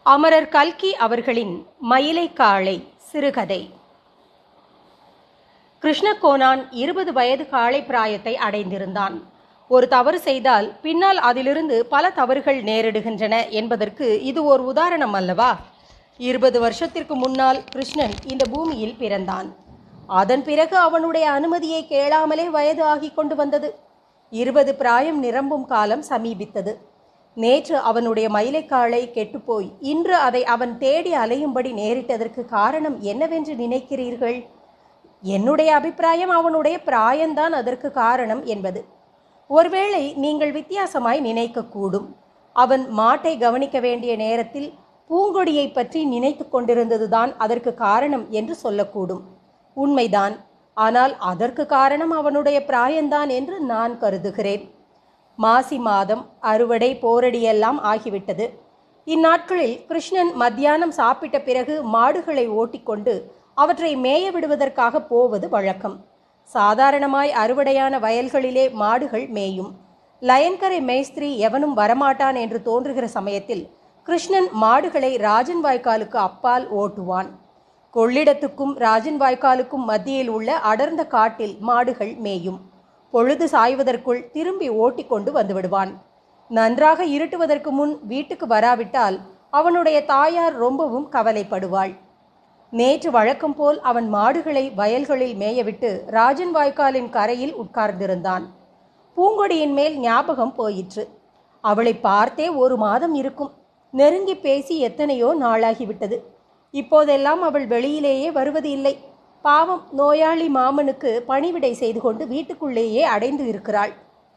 அமரர் கல்கி அவர்களின் மயிலை காளை சிறுகதை கிருஷ்ணகோனான் இருபது வயது காளை பிராயத்தை அடைந்திருந்தான் ஒரு தவறு செய்தால் பின்னால் அதிலிருந்து பல தவறுகள் நேரிடுகின்றன என்பதற்கு இது ஒரு உதாரணம் அல்லவா இருபது வருஷத்திற்கு முன்னால் கிருஷ்ணன் இந்த பூமியில் பிறந்தான் அதன் பிறகு அவனுடைய அனுமதியை கேளாமலே வயது ஆகிக் கொண்டு வந்தது இருபது பிராயம் நிரம்பும் காலம் சமீபித்தது நேற்று அவனுடைய மயிலைக்காளை கெட்டுப்போய் இன்று அதை அவன் தேடி அலையும்படி நேரிட்டதற்கு காரணம் என்னவென்று நினைக்கிறீர்கள் என்னுடைய அபிப்பிராயம் அவனுடைய பிராயம்தான் அதற்கு காரணம் என்பது ஒருவேளை நீங்கள் வித்தியாசமாய் நினைக்கக்கூடும் அவன் மாட்டை கவனிக்க வேண்டிய நேரத்தில் பூங்கொடியை பற்றி நினைத்து கொண்டிருந்ததுதான் அதற்கு காரணம் என்று சொல்லக்கூடும் உண்மைதான் ஆனால் அதற்கு காரணம் அவனுடைய பிராயம்தான் என்று நான் கருதுகிறேன் மாசி மாதம் அறுவடை போரடியெல்லாம் ஆகிவிட்டது இந்நாட்களில் கிருஷ்ணன் மத்தியானம் சாப்பிட்ட பிறகு மாடுகளை ஓட்டிக்கொண்டு அவற்றை மேய விடுவதற்காக போவது வழக்கம் சாதாரணமாய் அறுவடையான வயல்களிலே மாடுகள் மேயும் லயன்கரை மேஸ்திரி எவனும் வரமாட்டான் என்று தோன்றுகிற சமயத்தில் கிருஷ்ணன் மாடுகளை ராஜன் வாய்க்காலுக்கு அப்பால் ஓட்டுவான் கொள்ளிடத்துக்கும் ராஜன் வாய்க்காலுக்கும் மத்தியில் உள்ள அடர்ந்த காட்டில் மாடுகள் மேயும் பொழுது சாய்வதற்குள் திரும்பி ஓட்டிக்கொண்டு வந்து விடுவான் நன்றாக இருட்டுவதற்கு முன் வீட்டுக்கு வராவிட்டால் அவனுடைய தாயார் ரொம்பவும் கவலைப்படுவாள் நேற்று வழக்கம் போல் அவன் மாடுகளை வயல்களில் மேயவிட்டு ராஜன் வாய்க்காலின் கரையில் உட்கார்ந்திருந்தான் பூங்கொடியின் மேல் ஞாபகம் போயிற்று அவளை பார்த்தே ஒரு மாதம் இருக்கும் நெருங்கி பேசி எத்தனையோ நாளாகிவிட்டது இப்போதெல்லாம் அவள் வெளியிலேயே வருவது இல்லை பாவம் நோயாளி மாமனுக்கு பணிவிடை செய்து கொண்டு வீட்டுக்குள்ளேயே அடைந்து இருக்கிறாள்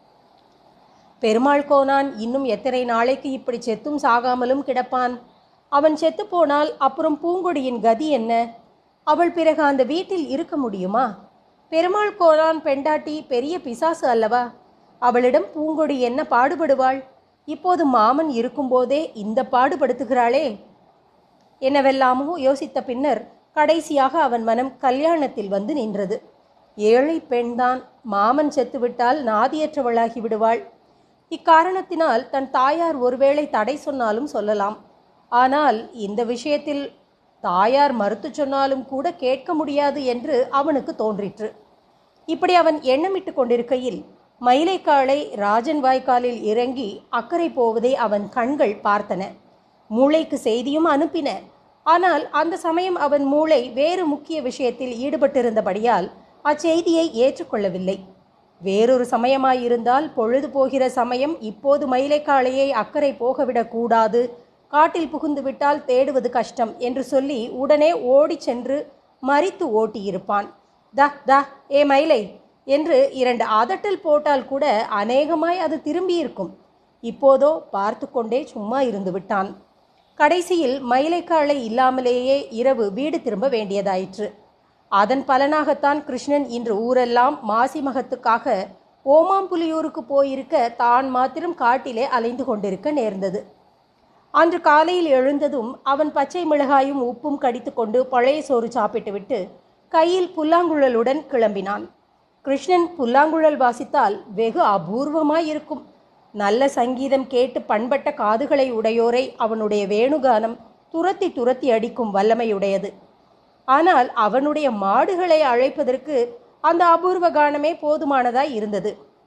பெருமாள் கோனான் இன்னும் எத்தனை நாளைக்கு இப்படி செத்தும் சாகாமலும் கிடப்பான் அவன் செத்து போனால் அப்புறம் பூங்கொடியின் கதி என்ன அவள் பிறகு அந்த வீட்டில் இருக்க முடியுமா பெருமாள் கோனான் பெண்டாட்டி பெரிய பிசாசு அல்லவா அவளிடம் பூங்கொடி என்ன பாடுபடுவாள் இப்போது மாமன் இருக்கும்போதே இந்த பாடுபடுத்துகிறாளே என்னவெல்லாமோ யோசித்த பின்னர் கடைசியாக அவன் மனம் கல்யாணத்தில் வந்து நின்றது ஏழை பெண்தான் மாமன் செத்துவிட்டால் நாதியற்றவளாகி விடுவாள் இக்காரணத்தினால் தன் தாயார் ஒருவேளை தடை சொன்னாலும் சொல்லலாம் ஆனால் இந்த விஷயத்தில் தாயார் மறுத்து சொன்னாலும் கூட கேட்க முடியாது என்று அவனுக்கு தோன்றிற்று இப்படி அவன் எண்ணமிட்டு கொண்டிருக்கையில் மயிலைக்காளை ராஜன் வாய்க்காலில் இறங்கி அக்கறை போவதை அவன் கண்கள் பார்த்தன மூளைக்கு செய்தியும் அனுப்பின ஆனால் அந்த சமயம் அவன் மூளை வேறு முக்கிய விஷயத்தில் ஈடுபட்டிருந்தபடியால் அச்செய்தியை ஏற்றுக்கொள்ளவில்லை வேறொரு சமயமாயிருந்தால் பொழுது போகிற சமயம் இப்போது மயிலைக்காளையை அக்கறை போகவிடக் கூடாது காட்டில் புகுந்து விட்டால் தேடுவது கஷ்டம் என்று சொல்லி உடனே ஓடிச் சென்று மறித்து ஓட்டியிருப்பான் த த ஏ மயிலை என்று இரண்டு அதட்டல் போட்டால் கூட அநேகமாய் அது திரும்பியிருக்கும் இப்போதோ பார்த்து கொண்டே சும்மா இருந்து விட்டான் கடைசியில் மயிலைக்காளை இல்லாமலேயே இரவு வீடு திரும்ப வேண்டியதாயிற்று அதன் பலனாகத்தான் கிருஷ்ணன் இன்று ஊரெல்லாம் மாசி மகத்துக்காக ஓமாம்புலியூருக்கு போயிருக்க தான் மாத்திரம் காட்டிலே அலைந்து கொண்டிருக்க நேர்ந்தது அன்று காலையில் எழுந்ததும் அவன் பச்சை மிளகாயும் உப்பும் கடித்துக்கொண்டு பழைய சோறு சாப்பிட்டுவிட்டு கையில் புல்லாங்குழலுடன் கிளம்பினான் கிருஷ்ணன் புல்லாங்குழல் வாசித்தால் வெகு அபூர்வமாய் இருக்கும் நல்ல சங்கீதம் கேட்டு பண்பட்ட காதுகளை உடையோரை அவனுடைய வேணுகானம் துரத்தி துரத்தி அடிக்கும் வல்லமையுடையது ஆனால் அவனுடைய மாடுகளை அழைப்பதற்கு அந்த அபூர்வ கானமே போதுமானதாய் இருந்தது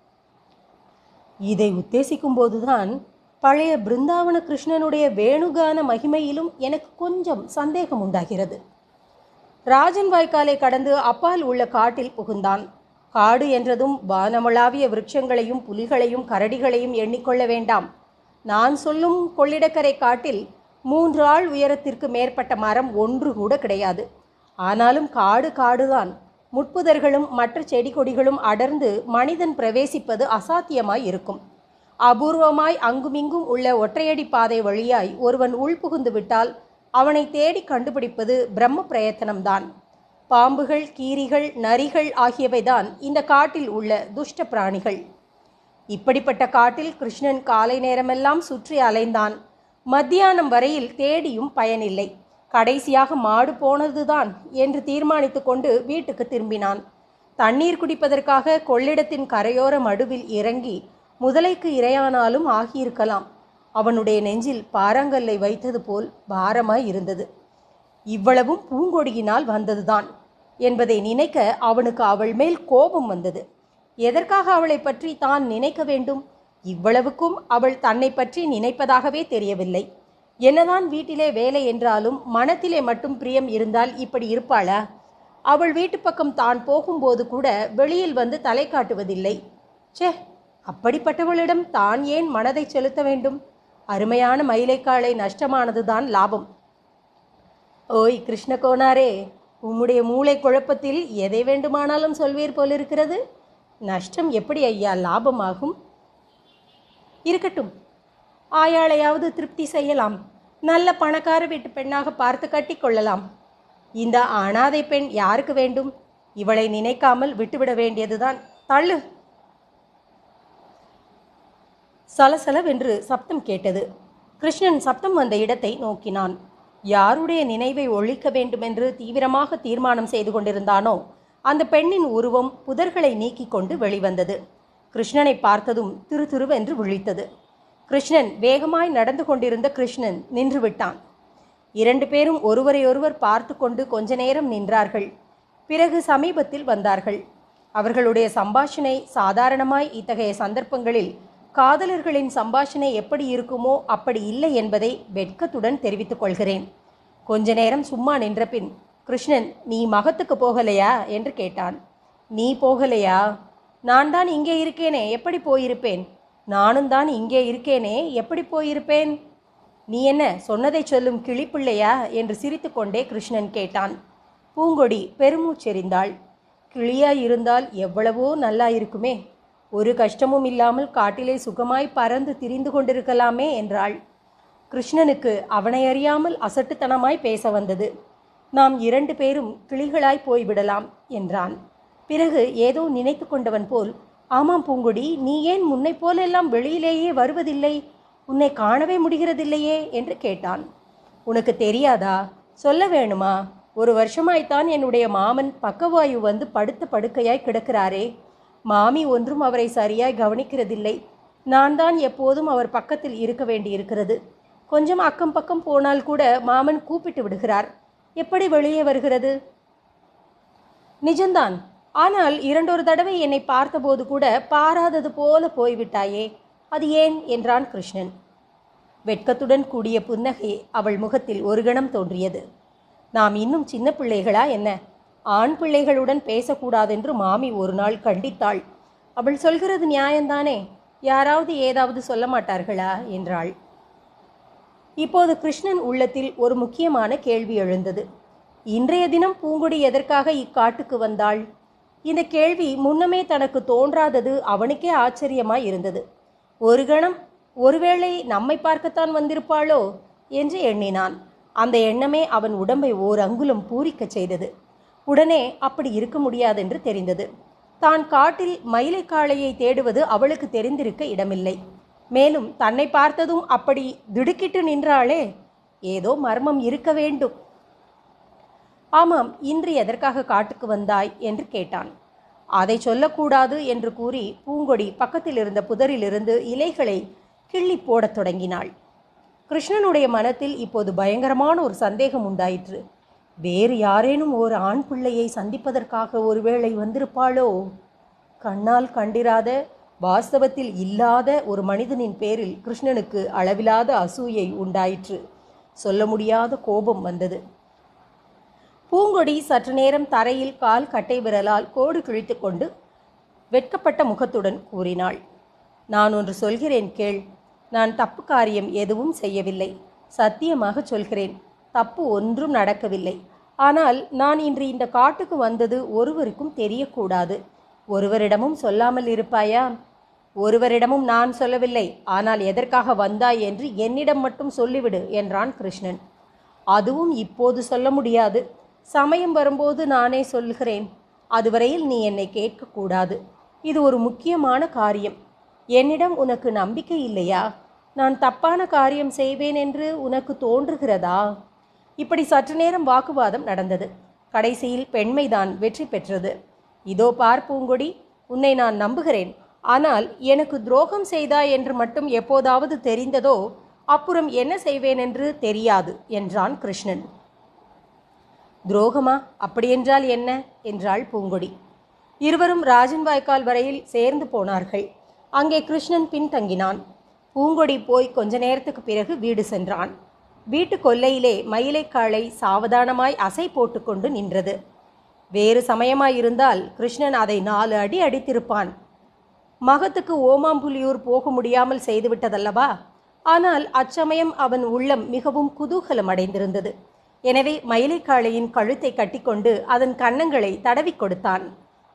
இதை உத்தேசிக்கும் போதுதான் பழைய பிருந்தாவன கிருஷ்ணனுடைய வேணுகான மகிமையிலும் எனக்கு கொஞ்சம் சந்தேகம் உண்டாகிறது ராஜன் வாய்க்காலை கடந்து அப்பால் உள்ள காட்டில் புகுந்தான் காடு என்றதும் வானமளாவிய விருட்சங்களையும் புலிகளையும் கரடிகளையும் எண்ணிக்கொள்ள வேண்டாம் நான் சொல்லும் கொள்ளிடக்கரை காட்டில் மூன்று ஆள் உயரத்திற்கு மேற்பட்ட மரம் ஒன்று கூட கிடையாது ஆனாலும் காடு காடுதான் முட்புதர்களும் மற்ற செடி கொடிகளும் அடர்ந்து மனிதன் பிரவேசிப்பது அசாத்தியமாய் இருக்கும் அபூர்வமாய் அங்குமிங்கும் உள்ள ஒற்றையடி பாதை வழியாய் ஒருவன் உள்புகுந்து விட்டால் அவனை தேடி கண்டுபிடிப்பது பிரம்ம பிரயத்தனம்தான் பாம்புகள் கீரிகள் நரிகள் ஆகியவைதான் இந்த காட்டில் உள்ள துஷ்ட பிராணிகள் இப்படிப்பட்ட காட்டில் கிருஷ்ணன் காலை நேரமெல்லாம் சுற்றி அலைந்தான் மத்தியானம் வரையில் தேடியும் பயனில்லை கடைசியாக மாடு போனதுதான் என்று தீர்மானித்து கொண்டு வீட்டுக்கு திரும்பினான் தண்ணீர் குடிப்பதற்காக கொள்ளிடத்தின் கரையோர மடுவில் இறங்கி முதலைக்கு இரையானாலும் ஆகியிருக்கலாம் அவனுடைய நெஞ்சில் பாறாங்கல்லை வைத்தது போல் பாரமாய் இருந்தது இவ்வளவும் பூங்கொடியினால் வந்ததுதான் என்பதை நினைக்க அவனுக்கு அவள் மேல் கோபம் வந்தது எதற்காக அவளை பற்றி தான் நினைக்க வேண்டும் இவ்வளவுக்கும் அவள் தன்னை பற்றி நினைப்பதாகவே தெரியவில்லை என்னதான் வீட்டிலே வேலை என்றாலும் மனத்திலே மட்டும் பிரியம் இருந்தால் இப்படி இருப்பாளா அவள் வீட்டு பக்கம் தான் போகும்போது கூட வெளியில் வந்து தலை காட்டுவதில்லை ச்சே அப்படிப்பட்டவளிடம் தான் ஏன் மனதை செலுத்த வேண்டும் அருமையான மயிலைக்காளை நஷ்டமானதுதான் லாபம் ஓய் கிருஷ்ணகோனாரே உம்முடைய மூளை குழப்பத்தில் எதை வேண்டுமானாலும் சொல்வீர் போலிருக்கிறது நஷ்டம் எப்படி ஐயா லாபமாகும் இருக்கட்டும் ஆயாளையாவது திருப்தி செய்யலாம் நல்ல பணக்கார வீட்டு பெண்ணாக பார்த்து கட்டி கொள்ளலாம் இந்த அனாதை பெண் யாருக்கு வேண்டும் இவளை நினைக்காமல் விட்டுவிட வேண்டியதுதான் தள்ளு சலசலவென்று சப்தம் கேட்டது கிருஷ்ணன் சப்தம் வந்த இடத்தை நோக்கினான் யாருடைய நினைவை ஒழிக்க வேண்டுமென்று தீவிரமாக தீர்மானம் செய்து கொண்டிருந்தானோ அந்த பெண்ணின் உருவம் புதர்களை நீக்கிக் கொண்டு வெளிவந்தது கிருஷ்ணனை பார்த்ததும் திரு திருவென்று விழித்தது கிருஷ்ணன் வேகமாய் நடந்து கொண்டிருந்த கிருஷ்ணன் நின்று விட்டான் இரண்டு பேரும் ஒருவரையொருவர் பார்த்து கொண்டு கொஞ்ச நேரம் நின்றார்கள் பிறகு சமீபத்தில் வந்தார்கள் அவர்களுடைய சம்பாஷணை சாதாரணமாய் இத்தகைய சந்தர்ப்பங்களில் காதலர்களின் சம்பாஷணை எப்படி இருக்குமோ அப்படி இல்லை என்பதை வெட்கத்துடன் தெரிவித்துக் கொள்கிறேன் கொஞ்ச நேரம் சும்மா நின்ற பின் கிருஷ்ணன் நீ மகத்துக்கு போகலையா என்று கேட்டான் நீ போகலையா நான் தான் இங்கே இருக்கேனே எப்படி போயிருப்பேன் நானும் தான் இங்கே இருக்கேனே எப்படி போயிருப்பேன் நீ என்ன சொன்னதை சொல்லும் கிளிப்பிள்ளையா என்று சிரித்துக்கொண்டே கிருஷ்ணன் கேட்டான் பூங்கொடி பெருமூச்செறிந்தாள் கிளியாய் இருந்தால் எவ்வளவோ நல்லா இருக்குமே ஒரு கஷ்டமும் இல்லாமல் காட்டிலே சுகமாய் பறந்து திரிந்து கொண்டிருக்கலாமே என்றாள் கிருஷ்ணனுக்கு அவனை அறியாமல் அசட்டுத்தனமாய் பேச வந்தது நாம் இரண்டு பேரும் கிளிகளாய் போய்விடலாம் என்றான் பிறகு ஏதோ நினைத்து கொண்டவன் போல் ஆமாம் பூங்கொடி நீ ஏன் முன்னை போலெல்லாம் வெளியிலேயே வருவதில்லை உன்னை காணவே முடிகிறதில்லையே என்று கேட்டான் உனக்கு தெரியாதா சொல்ல வேணுமா ஒரு வருஷமாய்த்தான் என்னுடைய மாமன் பக்கவாயு வந்து படுத்த படுக்கையாய் கிடக்கிறாரே மாமி ஒன்றும் அவரை சரியாய் கவனிக்கிறதில்லை நான் தான் எப்போதும் அவர் பக்கத்தில் இருக்க வேண்டியிருக்கிறது கொஞ்சம் அக்கம் பக்கம் போனால் கூட மாமன் கூப்பிட்டு விடுகிறார் எப்படி வெளியே வருகிறது நிஜம்தான் ஆனால் இரண்டொரு தடவை என்னை பார்த்தபோது கூட பாராதது போல போய்விட்டாயே அது ஏன் என்றான் கிருஷ்ணன் வெட்கத்துடன் கூடிய புன்னகை அவள் முகத்தில் ஒரு கணம் தோன்றியது நாம் இன்னும் சின்ன பிள்ளைகளா என்ன ஆண் பிள்ளைகளுடன் பேசக்கூடாதென்று மாமி ஒரு நாள் கண்டித்தாள் அவள் சொல்கிறது நியாயம்தானே யாராவது ஏதாவது சொல்ல மாட்டார்களா என்றாள் இப்போது கிருஷ்ணன் உள்ளத்தில் ஒரு முக்கியமான கேள்வி எழுந்தது இன்றைய தினம் பூங்குடி எதற்காக இக்காட்டுக்கு வந்தாள் இந்த கேள்வி முன்னமே தனக்கு தோன்றாதது அவனுக்கே ஆச்சரியமாய் இருந்தது ஒரு கணம் ஒருவேளை நம்மை பார்க்கத்தான் வந்திருப்பாளோ என்று எண்ணினான் அந்த எண்ணமே அவன் உடம்பை ஓர் அங்குலம் பூரிக்கச் செய்தது உடனே அப்படி இருக்க முடியாதென்று தெரிந்தது தான் காட்டில் மயிலைக்காளையை தேடுவது அவளுக்கு தெரிந்திருக்க இடமில்லை மேலும் தன்னை பார்த்ததும் அப்படி திடுக்கிட்டு நின்றாளே ஏதோ மர்மம் இருக்க வேண்டும் ஆமாம் இன்று எதற்காக காட்டுக்கு வந்தாய் என்று கேட்டான் அதை சொல்லக்கூடாது என்று கூறி பூங்கொடி பக்கத்தில் இருந்த புதரிலிருந்து இலைகளை கிள்ளி போடத் தொடங்கினாள் கிருஷ்ணனுடைய மனத்தில் இப்போது பயங்கரமான ஒரு சந்தேகம் உண்டாயிற்று வேறு யாரேனும் ஒரு ஆண் பிள்ளையை சந்திப்பதற்காக ஒருவேளை வந்திருப்பாளோ கண்ணால் கண்டிராத வாஸ்தவத்தில் இல்லாத ஒரு மனிதனின் பேரில் கிருஷ்ணனுக்கு அளவிலாத அசூயை உண்டாயிற்று சொல்ல முடியாத கோபம் வந்தது பூங்கொடி சற்று நேரம் தரையில் கால் கட்டை விரலால் கோடு கிழித்து கொண்டு வெட்கப்பட்ட முகத்துடன் கூறினாள் நான் ஒன்று சொல்கிறேன் கேள் நான் தப்பு காரியம் எதுவும் செய்யவில்லை சத்தியமாக சொல்கிறேன் தப்பு ஒன்றும் நடக்கவில்லை ஆனால் நான் இன்று இந்த காட்டுக்கு வந்தது ஒருவருக்கும் தெரியக்கூடாது ஒருவரிடமும் சொல்லாமல் இருப்பாயா ஒருவரிடமும் நான் சொல்லவில்லை ஆனால் எதற்காக வந்தாய் என்று என்னிடம் மட்டும் சொல்லிவிடு என்றான் கிருஷ்ணன் அதுவும் இப்போது சொல்ல முடியாது சமயம் வரும்போது நானே சொல்கிறேன் அதுவரையில் நீ என்னை கேட்கக்கூடாது இது ஒரு முக்கியமான காரியம் என்னிடம் உனக்கு நம்பிக்கை இல்லையா நான் தப்பான காரியம் செய்வேன் என்று உனக்கு தோன்றுகிறதா இப்படி சற்று நேரம் வாக்குவாதம் நடந்தது கடைசியில் பெண்மைதான் வெற்றி பெற்றது இதோ பார் பூங்கொடி உன்னை நான் நம்புகிறேன் ஆனால் எனக்கு துரோகம் செய்தாய் என்று மட்டும் எப்போதாவது தெரிந்ததோ அப்புறம் என்ன செய்வேன் என்று தெரியாது என்றான் கிருஷ்ணன் துரோகமா அப்படியென்றால் என்ன என்றாள் பூங்கொடி இருவரும் ராஜன் வாய்க்கால் வரையில் சேர்ந்து போனார்கள் அங்கே கிருஷ்ணன் பின்தங்கினான் பூங்கொடி போய் கொஞ்ச நேரத்துக்கு பிறகு வீடு சென்றான் வீட்டு கொல்லையிலே மயிலைக்காளை சாவதானமாய் அசை போட்டுக்கொண்டு நின்றது வேறு சமயமாயிருந்தால் கிருஷ்ணன் அதை நாலு அடி அடித்திருப்பான் மகத்துக்கு ஓமாம்புலியூர் போக முடியாமல் செய்துவிட்டதல்லவா ஆனால் அச்சமயம் அவன் உள்ளம் மிகவும் குதூகலம் அடைந்திருந்தது எனவே மயிலைக்காளையின் கழுத்தை கட்டிக்கொண்டு அதன் கன்னங்களை தடவிக் கொடுத்தான்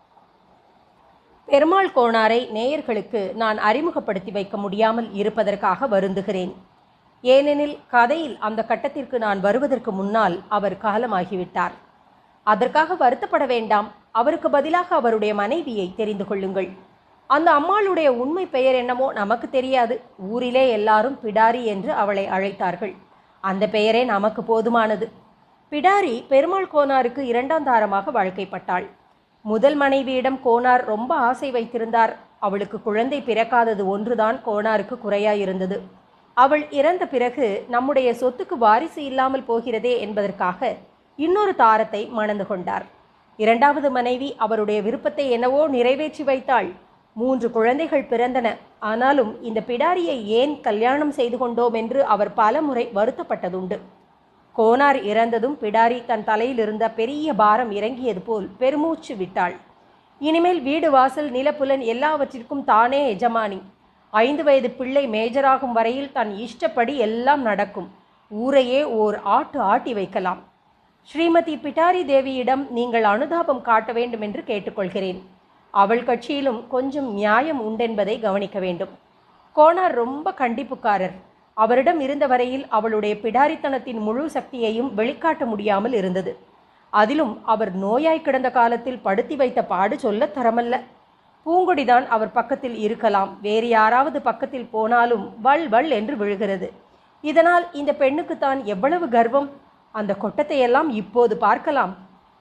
பெருமாள் கோணாரை நேயர்களுக்கு நான் அறிமுகப்படுத்தி வைக்க முடியாமல் இருப்பதற்காக வருந்துகிறேன் ஏனெனில் கதையில் அந்த கட்டத்திற்கு நான் வருவதற்கு முன்னால் அவர் காலமாகிவிட்டார் அதற்காக வருத்தப்பட வேண்டாம் அவருக்கு பதிலாக அவருடைய மனைவியை தெரிந்து கொள்ளுங்கள் அந்த அம்மாளுடைய உண்மை பெயர் என்னமோ நமக்கு தெரியாது ஊரிலே எல்லாரும் பிடாரி என்று அவளை அழைத்தார்கள் அந்த பெயரே நமக்கு போதுமானது பிடாரி பெருமாள் கோனாருக்கு இரண்டாம் தாரமாக வாழ்க்கைப்பட்டாள் முதல் மனைவியிடம் கோனார் ரொம்ப ஆசை வைத்திருந்தார் அவளுக்கு குழந்தை பிறக்காதது ஒன்றுதான் கோனாருக்கு குறையாயிருந்தது அவள் இறந்த பிறகு நம்முடைய சொத்துக்கு வாரிசு இல்லாமல் போகிறதே என்பதற்காக இன்னொரு தாரத்தை மணந்து கொண்டார் இரண்டாவது மனைவி அவருடைய விருப்பத்தை என்னவோ நிறைவேற்றி வைத்தாள் மூன்று குழந்தைகள் பிறந்தன ஆனாலும் இந்த பிடாரியை ஏன் கல்யாணம் செய்து கொண்டோம் என்று அவர் பலமுறை வருத்தப்பட்டதுண்டு கோனார் இறந்ததும் பிடாரி தன் தலையில் இருந்த பெரிய பாரம் இறங்கியது போல் பெருமூச்சு விட்டாள் இனிமேல் வீடு வாசல் நிலப்புலன் எல்லாவற்றிற்கும் தானே எஜமானி ஐந்து வயது பிள்ளை மேஜராகும் வரையில் தன் இஷ்டப்படி எல்லாம் நடக்கும் ஊரையே ஓர் ஆட்டு ஆட்டி வைக்கலாம் ஸ்ரீமதி பிட்டாரி தேவியிடம் நீங்கள் அனுதாபம் காட்ட வேண்டும் என்று கேட்டுக்கொள்கிறேன் அவள் கட்சியிலும் கொஞ்சம் நியாயம் உண்டென்பதை கவனிக்க வேண்டும் கோனார் ரொம்ப கண்டிப்புக்காரர் அவரிடம் இருந்த வரையில் அவளுடைய பிடாரித்தனத்தின் முழு சக்தியையும் வெளிக்காட்ட முடியாமல் இருந்தது அதிலும் அவர் நோயாய் கிடந்த காலத்தில் படுத்தி வைத்த பாடு சொல்லத் தரமல்ல பூங்கொடிதான் அவர் பக்கத்தில் இருக்கலாம் வேறு யாராவது பக்கத்தில் போனாலும் வள் வள் என்று விழுகிறது இதனால் இந்த பெண்ணுக்குத்தான் எவ்வளவு கர்வம் அந்த கொட்டத்தையெல்லாம் இப்போது பார்க்கலாம்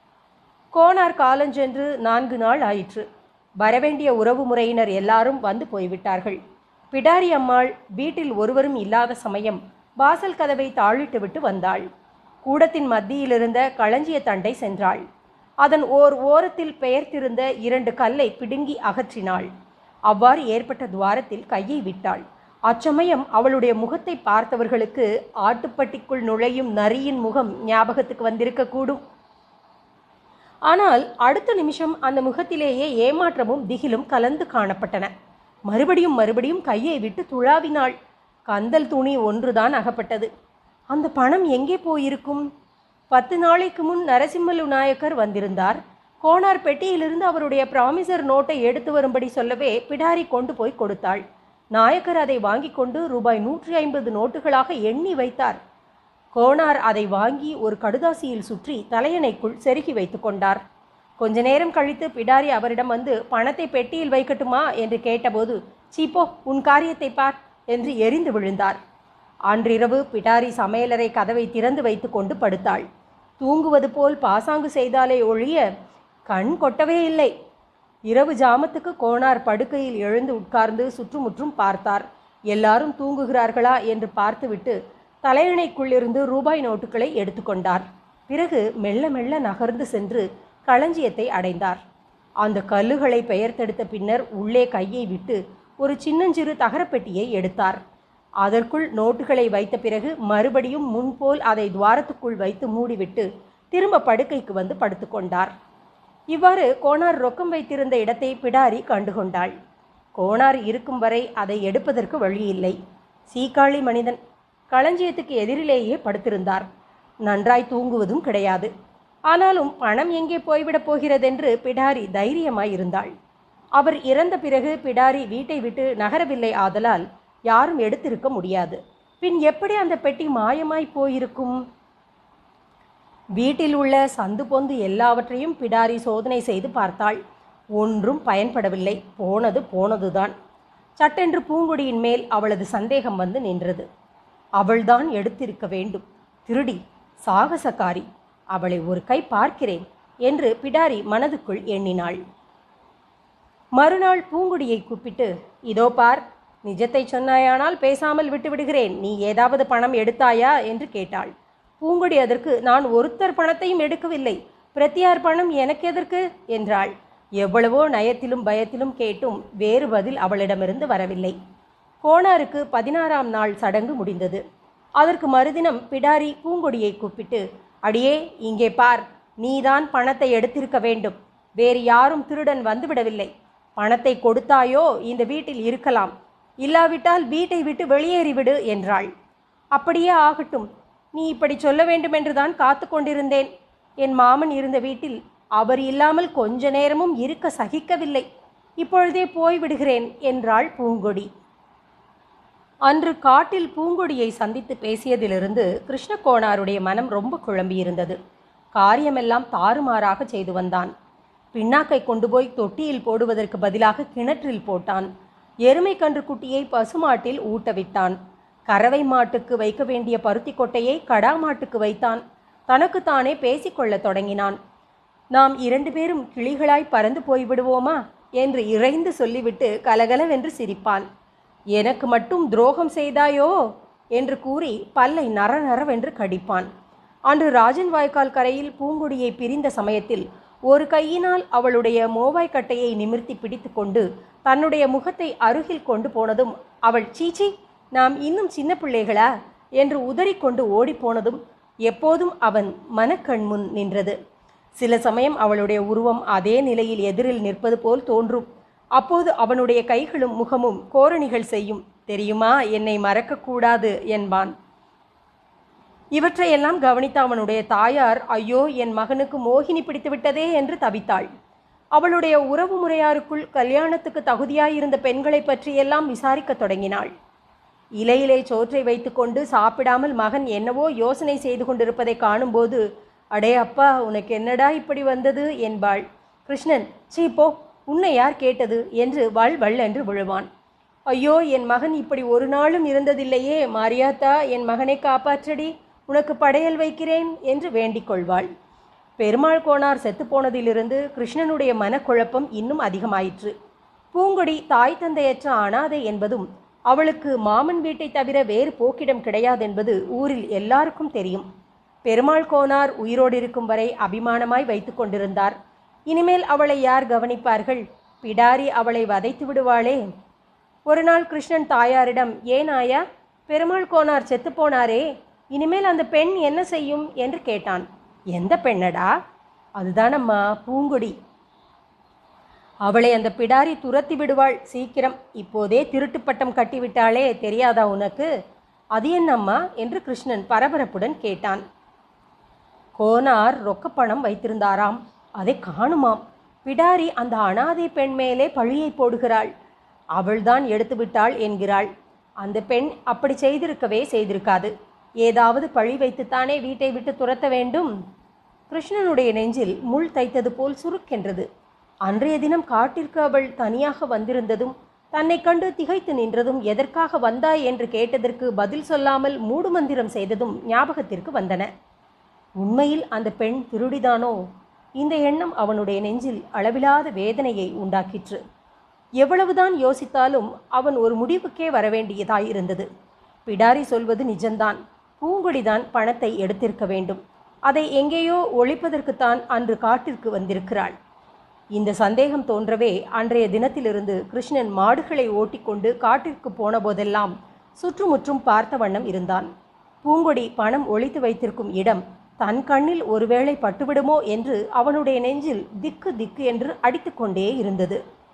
கோனார் காலஞ்சென்று நான்கு நாள் ஆயிற்று வரவேண்டிய உறவு முறையினர் எல்லாரும் வந்து போய்விட்டார்கள் பிடாரி அம்மாள் வீட்டில் ஒருவரும் இல்லாத சமயம் வாசல் கதவை தாழிட்டு விட்டு வந்தாள் கூடத்தின் மத்தியிலிருந்த களஞ்சிய தண்டை சென்றாள் அதன் ஓர் ஓரத்தில் பெயர்த்திருந்த இரண்டு கல்லை பிடுங்கி அகற்றினாள் அவ்வாறு ஏற்பட்ட துவாரத்தில் கையை விட்டாள் அச்சமயம் அவளுடைய முகத்தை பார்த்தவர்களுக்கு ஆட்டுப்பட்டிக்குள் நுழையும் நரியின் முகம் ஞாபகத்துக்கு வந்திருக்கக்கூடும் ஆனால் அடுத்த நிமிஷம் அந்த முகத்திலேயே ஏமாற்றமும் திகிலும் கலந்து காணப்பட்டன மறுபடியும் மறுபடியும் கையை விட்டு துழாவினாள் கந்தல் துணி ஒன்றுதான் அகப்பட்டது அந்த பணம் எங்கே போயிருக்கும் பத்து நாளைக்கு முன் நரசிம்மலு நாயக்கர் வந்திருந்தார் கோனார் பெட்டியிலிருந்து அவருடைய ப்ராமிசர் நோட்டை எடுத்து வரும்படி சொல்லவே பிடாரி கொண்டு போய் கொடுத்தாள் நாயக்கர் அதை வாங்கி கொண்டு ரூபாய் நூற்றி ஐம்பது நோட்டுகளாக எண்ணி வைத்தார் கோனார் அதை வாங்கி ஒரு கடுதாசியில் சுற்றி தலையணைக்குள் செருகி வைத்து கொண்டார் கொஞ்ச நேரம் கழித்து பிடாரி அவரிடம் வந்து பணத்தை பெட்டியில் வைக்கட்டுமா என்று கேட்டபோது சீப்போ உன் காரியத்தை பார் என்று எரிந்து விழுந்தார் அன்றிரவு பிடாரி சமையலறை கதவை திறந்து வைத்து கொண்டு படுத்தாள் தூங்குவது போல் பாசாங்கு செய்தாலே ஒழிய கண் கொட்டவே இல்லை இரவு ஜாமத்துக்கு கோனார் படுக்கையில் எழுந்து உட்கார்ந்து சுற்றுமுற்றும் பார்த்தார் எல்லாரும் தூங்குகிறார்களா என்று பார்த்துவிட்டு தலையணைக்குள்ளிருந்து ரூபாய் நோட்டுகளை எடுத்துக்கொண்டார் பிறகு மெல்ல மெல்ல நகர்ந்து சென்று களஞ்சியத்தை அடைந்தார் அந்த கல்லுகளை பெயர்த்தெடுத்த பின்னர் உள்ளே கையை விட்டு ஒரு சின்னஞ்சிறு தகரப்பெட்டியை எடுத்தார் அதற்குள் நோட்டுகளை வைத்த பிறகு மறுபடியும் முன்போல் அதை துவாரத்துக்குள் வைத்து மூடிவிட்டு திரும்ப படுக்கைக்கு வந்து படுத்துக்கொண்டார் இவ்வாறு கோனார் ரொக்கம் வைத்திருந்த இடத்தை பிடாரி கண்டுகொண்டாள் கோனார் இருக்கும் வரை அதை எடுப்பதற்கு வழியில்லை சீக்காளி மனிதன் களஞ்சியத்துக்கு எதிரிலேயே படுத்திருந்தார் நன்றாய் தூங்குவதும் கிடையாது ஆனாலும் பணம் எங்கே போய்விடப் போகிறதென்று பிடாரி தைரியமாயிருந்தாள் அவர் இறந்த பிறகு பிடாரி வீட்டை விட்டு நகரவில்லை ஆதலால் யாரும் எடுத்திருக்க முடியாது பின் எப்படி அந்த பெட்டி மாயமாய் போயிருக்கும் வீட்டில் உள்ள சந்து பொந்து எல்லாவற்றையும் பிடாரி சோதனை செய்து பார்த்தாள் ஒன்றும் பயன்படவில்லை போனது போனதுதான் சட்டென்று பூங்குடியின் மேல் அவளது சந்தேகம் வந்து நின்றது அவள்தான் எடுத்திருக்க வேண்டும் திருடி சாகசக்காரி அவளை ஒரு கை பார்க்கிறேன் என்று பிடாரி மனதுக்குள் எண்ணினாள் மறுநாள் பூங்குடியை கூப்பிட்டு இதோ பார் நிஜத்தை சொன்னாயானால் பேசாமல் விட்டு விடுகிறேன் நீ ஏதாவது பணம் எடுத்தாயா என்று கேட்டாள் பூங்கொடி அதற்கு நான் ஒருத்தர் பணத்தையும் எடுக்கவில்லை பிரத்தியார் பணம் எனக்கு எதற்கு என்றாள் எவ்வளவோ நயத்திலும் பயத்திலும் கேட்டும் வேறு பதில் அவளிடமிருந்து வரவில்லை கோணாருக்கு பதினாறாம் நாள் சடங்கு முடிந்தது அதற்கு மறுதினம் பிடாரி பூங்கொடியை கூப்பிட்டு அடியே இங்கே பார் நீதான் பணத்தை எடுத்திருக்க வேண்டும் வேறு யாரும் திருடன் வந்துவிடவில்லை பணத்தை கொடுத்தாயோ இந்த வீட்டில் இருக்கலாம் இல்லாவிட்டால் வீட்டை விட்டு வெளியேறிவிடு என்றாள் அப்படியே ஆகட்டும் நீ இப்படி சொல்ல வேண்டுமென்றுதான் காத்து கொண்டிருந்தேன் என் மாமன் இருந்த வீட்டில் அவர் இல்லாமல் கொஞ்ச நேரமும் இருக்க சகிக்கவில்லை இப்பொழுதே போய்விடுகிறேன் என்றாள் பூங்கொடி அன்று காட்டில் பூங்கொடியை சந்தித்து பேசியதிலிருந்து கிருஷ்ணகோணாருடைய மனம் ரொம்ப குழம்பியிருந்தது காரியமெல்லாம் தாறுமாறாக செய்து வந்தான் பின்னாக்கை கொண்டு போய் தொட்டியில் போடுவதற்கு பதிலாக கிணற்றில் போட்டான் எருமை கன்று குட்டியை பசுமாட்டில் ஊட்ட விட்டான் கறவை மாட்டுக்கு வைக்க வேண்டிய பருத்தி கொட்டையை கடா மாட்டுக்கு வைத்தான் தனக்குத்தானே பேசிக்கொள்ளத் தொடங்கினான் நாம் இரண்டு பேரும் கிளிகளாய் பறந்து போய்விடுவோமா என்று இறைந்து சொல்லிவிட்டு கலகலவென்று சிரிப்பான் எனக்கு மட்டும் துரோகம் செய்தாயோ என்று கூறி பல்லை நர நரவென்று கடிப்பான் அன்று ராஜன் வாய்க்கால் கரையில் பூங்குடியை பிரிந்த சமயத்தில் ஒரு கையினால் அவளுடைய மோவாய் கட்டையை நிமிர்த்தி பிடித்து கொண்டு தன்னுடைய முகத்தை அருகில் கொண்டு போனதும் அவள் சீச்சி நாம் இன்னும் சின்ன பிள்ளைகளா என்று உதறிக்கொண்டு ஓடிப்போனதும் எப்போதும் அவன் மனக்கண் முன் நின்றது சில சமயம் அவளுடைய உருவம் அதே நிலையில் எதிரில் நிற்பது போல் தோன்றும் அப்போது அவனுடைய கைகளும் முகமும் கோரணிகள் செய்யும் தெரியுமா என்னை மறக்கக்கூடாது என்பான் இவற்றையெல்லாம் கவனித்த அவனுடைய தாயார் ஐயோ என் மகனுக்கு மோகினி பிடித்து விட்டதே என்று தவித்தாள் அவளுடைய உறவு முறையாருக்குள் கல்யாணத்துக்கு தகுதியாயிருந்த பெண்களை பற்றியெல்லாம் விசாரிக்கத் தொடங்கினாள் இலையிலே சோற்றை வைத்துக்கொண்டு சாப்பிடாமல் மகன் என்னவோ யோசனை செய்து கொண்டிருப்பதை காணும்போது அடே அப்பா உனக்கு என்னடா இப்படி வந்தது என்பாள் கிருஷ்ணன் சீ போ உன்னை யார் கேட்டது என்று வள் வள் என்று விழுவான் ஐயோ என் மகன் இப்படி ஒரு நாளும் இருந்ததில்லையே மாரியாத்தா என் மகனை காப்பாற்றடி உனக்கு படையல் வைக்கிறேன் என்று வேண்டிக் கொள்வாள் பெருமாள் கோனார் செத்துப்போனதிலிருந்து கிருஷ்ணனுடைய மனக்குழப்பம் இன்னும் அதிகமாயிற்று பூங்கொடி தாய் தந்தையற்ற அனாதை என்பதும் அவளுக்கு மாமன் வீட்டை தவிர வேறு போக்கிடம் கிடையாதென்பது ஊரில் எல்லாருக்கும் தெரியும் பெருமாள் கோனார் உயிரோடு இருக்கும் வரை அபிமானமாய் வைத்து கொண்டிருந்தார் இனிமேல் அவளை யார் கவனிப்பார்கள் பிடாரி அவளை வதைத்து விடுவாளே ஒரு நாள் கிருஷ்ணன் தாயாரிடம் ஏன் ஆயா பெருமாள் கோனார் செத்து போனாரே இனிமேல் அந்த பெண் என்ன செய்யும் என்று கேட்டான் எந்த பெண்ணடா அதுதானம்மா பூங்கொடி அவளை அந்த பிடாரி துரத்தி விடுவாள் சீக்கிரம் இப்போதே திருட்டு பட்டம் கட்டிவிட்டாளே தெரியாதா உனக்கு அது என்னம்மா என்று கிருஷ்ணன் பரபரப்புடன் கேட்டான் கோனார் ரொக்கப்பணம் வைத்திருந்தாராம் அதை காணுமாம் பிடாரி அந்த அனாதை பெண் மேலே பழியை போடுகிறாள் அவள்தான் எடுத்து விட்டாள் என்கிறாள் அந்த பெண் அப்படி செய்திருக்கவே செய்திருக்காது ஏதாவது பழி வைத்துத்தானே வீட்டை விட்டு துரத்த வேண்டும் கிருஷ்ணனுடைய நெஞ்சில் முள் தைத்தது போல் சுருக்கென்றது அன்றைய தினம் காட்டிற்கு அவள் தனியாக வந்திருந்ததும் தன்னை கண்டு திகைத்து நின்றதும் எதற்காக வந்தாய் என்று கேட்டதற்கு பதில் சொல்லாமல் மூடுமந்திரம் செய்ததும் ஞாபகத்திற்கு வந்தன உண்மையில் அந்த பெண் திருடிதானோ இந்த எண்ணம் அவனுடைய நெஞ்சில் அளவிலாத வேதனையை உண்டாக்கிற்று எவ்வளவுதான் யோசித்தாலும் அவன் ஒரு முடிவுக்கே வரவேண்டியதாயிருந்தது பிடாரி சொல்வது நிஜம்தான் பூங்கொடிதான் பணத்தை எடுத்திருக்க வேண்டும் அதை எங்கேயோ ஒழிப்பதற்குத்தான் அன்று காட்டிற்கு வந்திருக்கிறாள் இந்த சந்தேகம் தோன்றவே அன்றைய தினத்திலிருந்து கிருஷ்ணன் மாடுகளை ஓட்டிக்கொண்டு காட்டிற்கு போன போதெல்லாம் சுற்றுமுற்றும் பார்த்த வண்ணம் இருந்தான் பூங்கொடி பணம் ஒளித்து வைத்திருக்கும் இடம் தன் கண்ணில் ஒருவேளை பட்டுவிடுமோ என்று அவனுடைய நெஞ்சில் திக்கு திக்கு என்று அடித்துக்கொண்டே இருந்தது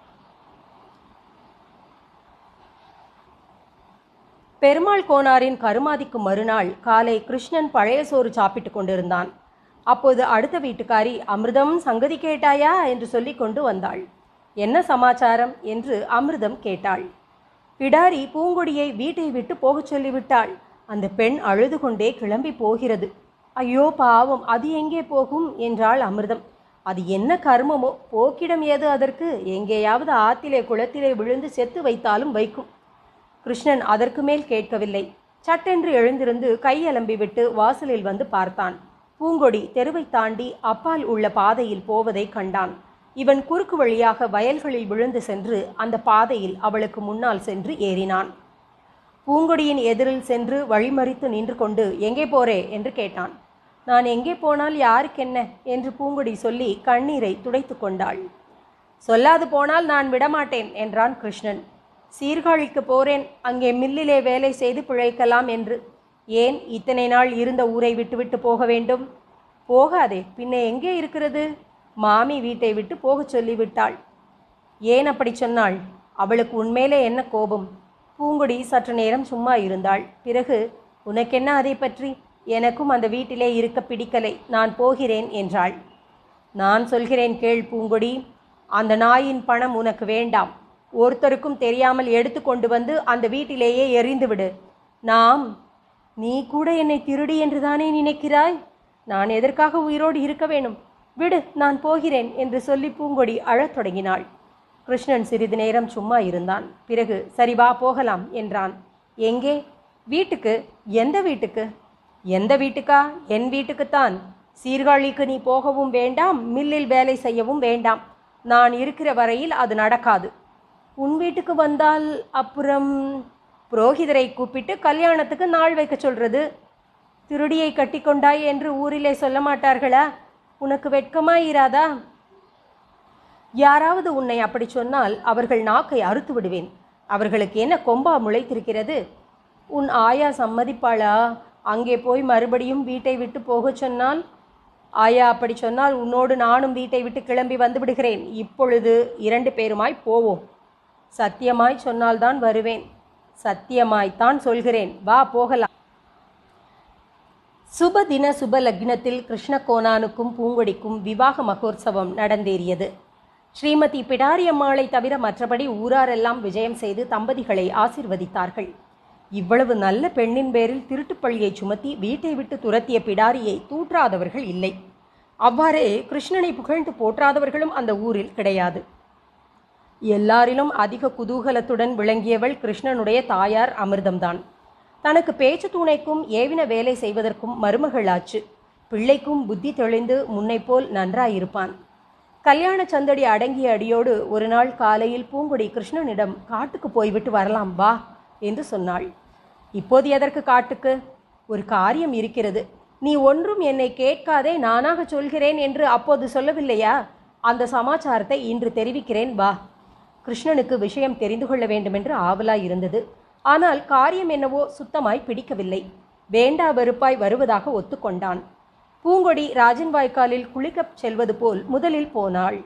பெருமாள் கோனாரின் கருமாதிக்கு மறுநாள் காலை கிருஷ்ணன் பழைய சோறு சாப்பிட்டு கொண்டிருந்தான் அப்போது அடுத்த வீட்டுக்காரி அமிர்தம் சங்கதி கேட்டாயா என்று சொல்லி கொண்டு வந்தாள் என்ன சமாச்சாரம் என்று அமிர்தம் கேட்டாள் பிடாரி பூங்கொடியை வீட்டை விட்டு போகச் சொல்லிவிட்டாள் அந்த பெண் அழுது கொண்டே கிளம்பி போகிறது ஐயோ பாவம் அது எங்கே போகும் என்றாள் அமிர்தம் அது என்ன கர்மமோ போக்கிடம் ஏது அதற்கு எங்கேயாவது ஆத்திலே குளத்திலே விழுந்து செத்து வைத்தாலும் வைக்கும் கிருஷ்ணன் அதற்கு மேல் கேட்கவில்லை சட்டென்று எழுந்திருந்து கையலம்பி விட்டு வாசலில் வந்து பார்த்தான் பூங்கொடி தெருவை தாண்டி அப்பால் உள்ள பாதையில் போவதை கண்டான் இவன் குறுக்கு வழியாக வயல்களில் விழுந்து சென்று அந்த பாதையில் அவளுக்கு முன்னால் சென்று ஏறினான் பூங்கொடியின் எதிரில் சென்று வழிமறித்து நின்று கொண்டு எங்கே போறே என்று கேட்டான் நான் எங்கே போனால் யாருக்கென்ன என்று பூங்கொடி சொல்லி கண்ணீரை துடைத்து கொண்டாள் சொல்லாது போனால் நான் விடமாட்டேன் என்றான் கிருஷ்ணன் சீர்காழிக்கு போறேன் அங்கே மில்லிலே வேலை செய்து பிழைக்கலாம் என்று ஏன் இத்தனை நாள் இருந்த ஊரை விட்டுவிட்டு போக வேண்டும் போகாதே பின்ன எங்கே இருக்கிறது மாமி வீட்டை விட்டு போகச் சொல்லிவிட்டாள் ஏன் அப்படி சொன்னாள் அவளுக்கு உண்மையிலே என்ன கோபம் பூங்குடி சற்று நேரம் சும்மா இருந்தாள் பிறகு உனக்கென்ன அதை பற்றி எனக்கும் அந்த வீட்டிலே இருக்க பிடிக்கலை நான் போகிறேன் என்றாள் நான் சொல்கிறேன் கேள் பூங்கொடி அந்த நாயின் பணம் உனக்கு வேண்டாம் ஒருத்தருக்கும் தெரியாமல் எடுத்து கொண்டு வந்து அந்த வீட்டிலேயே எறிந்து விடு நாம் நீ கூட என்னை திருடி என்று தானே நினைக்கிறாய் நான் எதற்காக உயிரோடு இருக்க வேணும் விடு நான் போகிறேன் என்று சொல்லி பூங்கொடி அழத் தொடங்கினாள் கிருஷ்ணன் சிறிது நேரம் சும்மா இருந்தான் பிறகு சரி வா போகலாம் என்றான் எங்கே வீட்டுக்கு எந்த வீட்டுக்கு எந்த வீட்டுக்கா என் வீட்டுக்குத்தான் சீர்காழிக்கு நீ போகவும் வேண்டாம் மில்லில் வேலை செய்யவும் வேண்டாம் நான் இருக்கிற வரையில் அது நடக்காது உன் வீட்டுக்கு வந்தால் அப்புறம் புரோகிதரை கூப்பிட்டு கல்யாணத்துக்கு நாள் வைக்க சொல்றது திருடியை கட்டிக்கொண்டாய் என்று ஊரிலே சொல்ல மாட்டார்களா உனக்கு வெட்கமாய் இராதா யாராவது உன்னை அப்படி சொன்னால் அவர்கள் நாக்கை அறுத்து விடுவேன் அவர்களுக்கு என்ன கொம்பா முளைத்திருக்கிறது உன் ஆயா சம்மதிப்பாளா அங்கே போய் மறுபடியும் வீட்டை விட்டு போகச் சொன்னால் ஆயா அப்படி சொன்னால் உன்னோடு நானும் வீட்டை விட்டு கிளம்பி வந்து விடுகிறேன் இப்பொழுது இரண்டு பேருமாய் போவோம் சத்தியமாய் சொன்னால்தான் வருவேன் சத்தியமாய்த்தான் சொல்கிறேன் வா போகலாம் சுப தின சுப லக்னத்தில் கிருஷ்ணகோனானுக்கும் பூங்கொடிக்கும் விவாக மகோற்சவம் நடந்தேறியது ஸ்ரீமதி பிடாரியம்மாளை தவிர மற்றபடி ஊராரெல்லாம் விஜயம் செய்து தம்பதிகளை ஆசிர்வதித்தார்கள் இவ்வளவு நல்ல பெண்ணின் பேரில் திருட்டுப்பள்ளியை சுமத்தி வீட்டை விட்டு துரத்திய பிடாரியை தூற்றாதவர்கள் இல்லை அவ்வாறே கிருஷ்ணனை புகழ்ந்து போற்றாதவர்களும் அந்த ஊரில் கிடையாது எல்லாரிலும் அதிக குதூகலத்துடன் விளங்கியவள் கிருஷ்ணனுடைய தாயார் அமிர்தம்தான் தனக்கு பேச்சு துணைக்கும் ஏவின வேலை செய்வதற்கும் மருமகளாச்சு பிள்ளைக்கும் புத்தி தெளிந்து முன்னைப் போல் நன்றாயிருப்பான் கல்யாண சந்தடி அடங்கிய அடியோடு ஒரு நாள் காலையில் பூங்குடி கிருஷ்ணனிடம் காட்டுக்கு போய்விட்டு வரலாம் வா என்று சொன்னாள் இப்போது எதற்கு காட்டுக்கு ஒரு காரியம் இருக்கிறது நீ ஒன்றும் என்னை கேட்காதே நானாக சொல்கிறேன் என்று அப்போது சொல்லவில்லையா அந்த சமாச்சாரத்தை இன்று தெரிவிக்கிறேன் வா கிருஷ்ணனுக்கு விஷயம் தெரிந்து கொள்ள வேண்டுமென்று ஆவலாய் இருந்தது ஆனால் காரியம் என்னவோ சுத்தமாய் பிடிக்கவில்லை வேண்டா வெறுப்பாய் வருவதாக ஒத்துக்கொண்டான் பூங்கொடி ராஜன் வாய்க்காலில் குளிக்கச் செல்வது போல் முதலில் போனாள்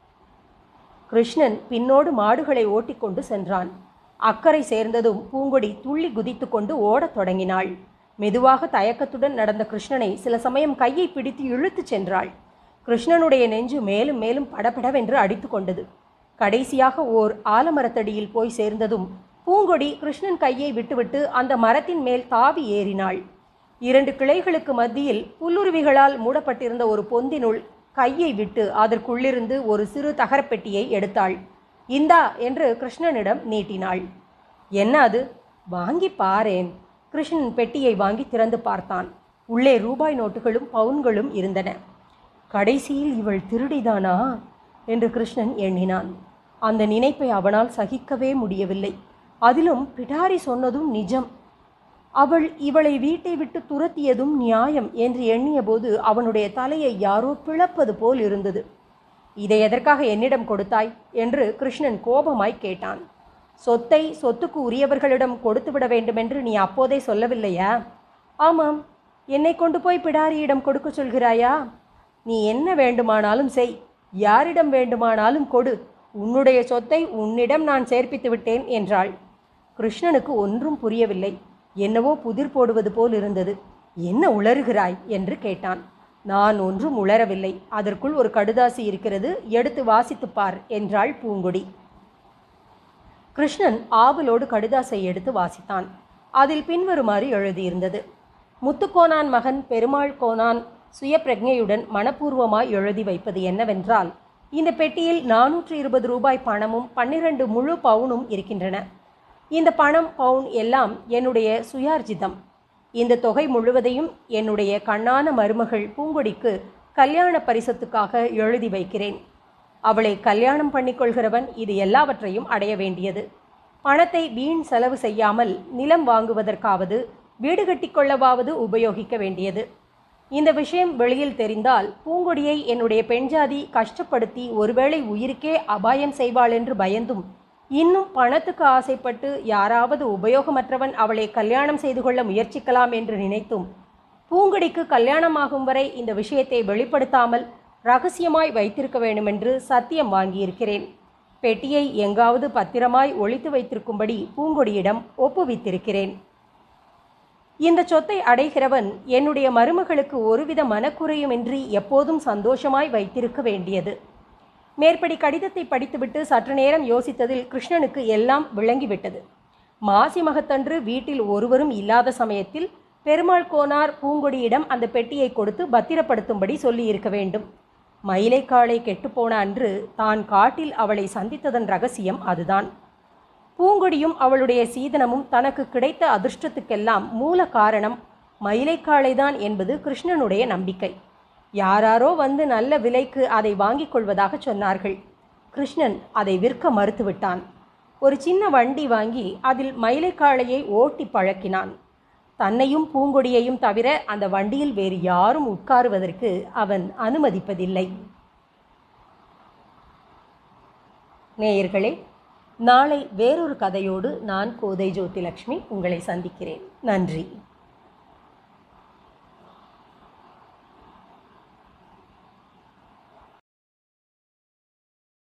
கிருஷ்ணன் பின்னோடு மாடுகளை ஓட்டிக்கொண்டு சென்றான் அக்கறை சேர்ந்ததும் பூங்கொடி துள்ளி குதித்து கொண்டு ஓடத் தொடங்கினாள் மெதுவாக தயக்கத்துடன் நடந்த கிருஷ்ணனை சில சமயம் கையை பிடித்து இழுத்துச் சென்றாள் கிருஷ்ணனுடைய நெஞ்சு மேலும் மேலும் படபடவென்று அடித்து கொண்டது கடைசியாக ஓர் ஆலமரத்தடியில் போய் சேர்ந்ததும் பூங்கொடி கிருஷ்ணன் கையை விட்டுவிட்டு அந்த மரத்தின் மேல் தாவி ஏறினாள் இரண்டு கிளைகளுக்கு மத்தியில் புல்லுருவிகளால் மூடப்பட்டிருந்த ஒரு பொந்தினுள் கையை விட்டு அதற்குள்ளிருந்து ஒரு சிறு தகரப்பெட்டியை எடுத்தாள் இந்தா என்று கிருஷ்ணனிடம் நீட்டினாள் என்ன அது வாங்கி பாரேன் கிருஷ்ணன் பெட்டியை வாங்கி திறந்து பார்த்தான் உள்ளே ரூபாய் நோட்டுகளும் பவுன்களும் இருந்தன கடைசியில் இவள் திருடிதானா என்று கிருஷ்ணன் எண்ணினான் அந்த நினைப்பை அவனால் சகிக்கவே முடியவில்லை அதிலும் பிடாரி சொன்னதும் நிஜம் அவள் இவளை வீட்டை விட்டு துரத்தியதும் நியாயம் என்று எண்ணியபோது அவனுடைய தலையை யாரோ பிளப்பது போல் இருந்தது இதை எதற்காக என்னிடம் கொடுத்தாய் என்று கிருஷ்ணன் கோபமாய் கேட்டான் சொத்தை சொத்துக்கு உரியவர்களிடம் கொடுத்து விட வேண்டுமென்று நீ அப்போதே சொல்லவில்லையா ஆமாம் என்னை கொண்டு போய் பிடாரியிடம் கொடுக்க சொல்கிறாயா நீ என்ன வேண்டுமானாலும் செய் யாரிடம் வேண்டுமானாலும் கொடு உன்னுடைய சொத்தை உன்னிடம் நான் சேர்ப்பித்து விட்டேன் என்றாள் கிருஷ்ணனுக்கு ஒன்றும் புரியவில்லை என்னவோ புதிர் போடுவது போல் இருந்தது என்ன உளறுகிறாய் என்று கேட்டான் நான் ஒன்றும் உளரவில்லை அதற்குள் ஒரு கடுதாசி இருக்கிறது எடுத்து வாசித்துப் பார் என்றாள் பூங்கொடி கிருஷ்ணன் ஆவலோடு கடுதாசை எடுத்து வாசித்தான் அதில் பின்வருமாறு எழுதியிருந்தது முத்துக்கோனான் மகன் பெருமாள் கோனான் சுய பிரஜையுடன் மனப்பூர்வமாய் எழுதி வைப்பது என்னவென்றால் இந்த பெட்டியில் நானூற்றி இருபது ரூபாய் பணமும் பன்னிரண்டு முழு பவுனும் இருக்கின்றன இந்த பணம் பவுன் எல்லாம் என்னுடைய சுயார்ஜிதம் இந்த தொகை முழுவதையும் என்னுடைய கண்ணான மருமகள் பூங்கொடிக்கு கல்யாண பரிசத்துக்காக எழுதி வைக்கிறேன் அவளை கல்யாணம் பண்ணிக்கொள்கிறவன் இது எல்லாவற்றையும் அடைய வேண்டியது பணத்தை வீண் செலவு செய்யாமல் நிலம் வாங்குவதற்காவது வீடு கட்டிக்கொள்ளவாவது உபயோகிக்க வேண்டியது இந்த விஷயம் வெளியில் தெரிந்தால் பூங்கொடியை என்னுடைய பெண்ஜாதி கஷ்டப்படுத்தி ஒருவேளை உயிருக்கே அபாயம் செய்வாள் என்று பயந்தும் இன்னும் பணத்துக்கு ஆசைப்பட்டு யாராவது உபயோகமற்றவன் அவளை கல்யாணம் செய்து கொள்ள முயற்சிக்கலாம் என்று நினைத்தும் பூங்கொடிக்கு கல்யாணமாகும் வரை இந்த விஷயத்தை வெளிப்படுத்தாமல் ரகசியமாய் வைத்திருக்க வேண்டுமென்று சத்தியம் வாங்கியிருக்கிறேன் பெட்டியை எங்காவது பத்திரமாய் ஒளித்து வைத்திருக்கும்படி பூங்கொடியிடம் ஒப்புவித்திருக்கிறேன் இந்த சொத்தை அடைகிறவன் என்னுடைய மருமகளுக்கு ஒருவித மனக்குறையுமின்றி எப்போதும் சந்தோஷமாய் வைத்திருக்க வேண்டியது மேற்படி கடிதத்தை படித்துவிட்டு சற்று நேரம் யோசித்ததில் கிருஷ்ணனுக்கு எல்லாம் விளங்கிவிட்டது மாசி மகத்தன்று வீட்டில் ஒருவரும் இல்லாத சமயத்தில் பெருமாள் கோனார் பூங்கொடியிடம் அந்த பெட்டியை கொடுத்து பத்திரப்படுத்தும்படி சொல்லியிருக்க வேண்டும் மயிலைக்காளை கெட்டுப்போன அன்று தான் காட்டில் அவளை சந்தித்ததன் ரகசியம் அதுதான் பூங்கொடியும் அவளுடைய சீதனமும் தனக்கு கிடைத்த அதிர்ஷ்டத்துக்கெல்லாம் மூல காரணம் மயிலைக்காளைதான் என்பது கிருஷ்ணனுடைய நம்பிக்கை யாராரோ வந்து நல்ல விலைக்கு அதை வாங்கிக் கொள்வதாக சொன்னார்கள் கிருஷ்ணன் அதை விற்க மறுத்துவிட்டான் ஒரு சின்ன வண்டி வாங்கி அதில் மயிலைக்காளையை ஓட்டி பழக்கினான் தன்னையும் பூங்கொடியையும் தவிர அந்த வண்டியில் வேறு யாரும் உட்காருவதற்கு அவன் அனுமதிப்பதில்லை நேயர்களே நாளை வேறொரு கதையோடு நான் கோதை ஜோதிலட்சுமி உங்களை சந்திக்கிறேன் நன்றி